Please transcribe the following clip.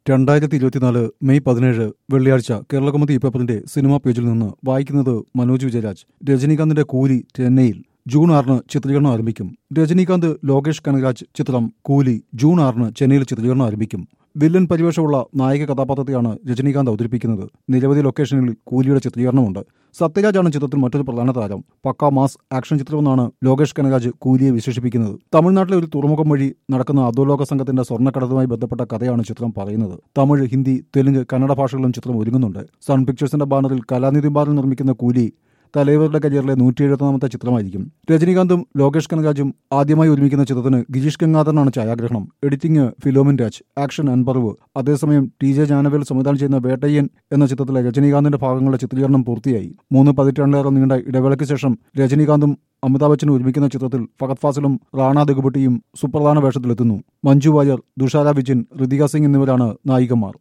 രണ്ടായിരത്തി ഇരുപത്തിനാല് മെയ് പതിനേഴ് വെള്ളിയാഴ്ച കേരളകൗമുദി പേപ്പറിന്റെ സിനിമാ പേജിൽ നിന്ന് വായിക്കുന്നത് മനോജ് വിജയരാജ് രജനീകാന്തിന്റെ കൂലി ചെന്നൈയിൽ ജൂൺ ആറിന് ചിത്രീകരണം ആരംഭിക്കും രജനീകാന്ത് ലോകേഷ് കനകരാജ് ചിത്രം കൂലി ജൂൺ ആറിന് ചെന്നൈയിൽ ചിത്രീകരണം ആരംഭിക്കും വില്ലൻ പരിവേഷമുള്ള നായിക കഥാപാത്രത്തെയാണ് രജനീകാന്ത് അവതരിപ്പിക്കുന്നത് നിരവധി ലൊക്കേഷനുകളിൽ കൂലിയുടെ ചിത്രീകരണമുണ്ട് സത്യരാജാണ് ചിത്രത്തിൽ മറ്റൊരു പ്രധാന താരം പക്ക മാസ് ആക്ഷൻ ചിത്രമെന്നാണ് ലോകേഷ് കനകരാജ് കൂലിയെ വിശേഷിപ്പിക്കുന്നത് തമിഴ്നാട്ടിലെ ഒരു തുറമുഖം വഴി നടക്കുന്ന അധോലോക സംഘത്തിന്റെ സ്വർണ്ണക്കടത്തുമായി ബന്ധപ്പെട്ട കഥയാണ് ചിത്രം പറയുന്നത് തമിഴ് ഹിന്ദി തെലുങ്ക് കന്നഡ ഭാഷകളിലും ചിത്രം ഒരുങ്ങുന്നുണ്ട് സൺ പിക്ചേഴ്സിന്റെ ബാനറിൽ കലാനിധി ബാറിൽ നിർമ്മിക്കുന്ന കൂലി തലൈവരുടെ കരിയറിലെ നൂറ്റി എഴുപത്തൊന്നാമത്തെ ചിത്രമായിരിക്കും രജനീകാന്തും ലോകേഷ് കനകരാജും ആദ്യമായി ഒരുമിക്കുന്ന ചിത്രത്തിന് ഗിരീഷ് ഗംഗാധരനാണ് ഛായാഗ്രഹണം എഡിറ്റിംഗ് ഫിലോമിൻ രാജ് ആക്ഷൻ അൻപർവ് അതേസമയം ടി ജെ ജാനവേൽ സംവിധാനം ചെയ്യുന്ന വേട്ടയ്യൻ എന്ന ചിത്രത്തിലെ രജനീകാന്തിന്റെ ഭാഗങ്ങളുടെ ചിത്രീകരണം പൂർത്തിയായി മൂന്ന് പതിറ്റാണ്ടിലേറെ നീണ്ട ഇടവേളയ്ക്ക് ശേഷം രജനീകാന്തും അമിതാഭ് ബച്ചനും ഒരുമിക്കുന്ന ചിത്രത്തിൽ ഫഹദ് ഫാസിലും റാണ ദഗുബട്ടിയും സുപ്രധാന വേഷത്തിലെത്തുന്നു മഞ്ജു വാര്യർ ദുഷാര വിജയൻ ഋതിക സിംഗ് എന്നിവരാണ് നായികമാർ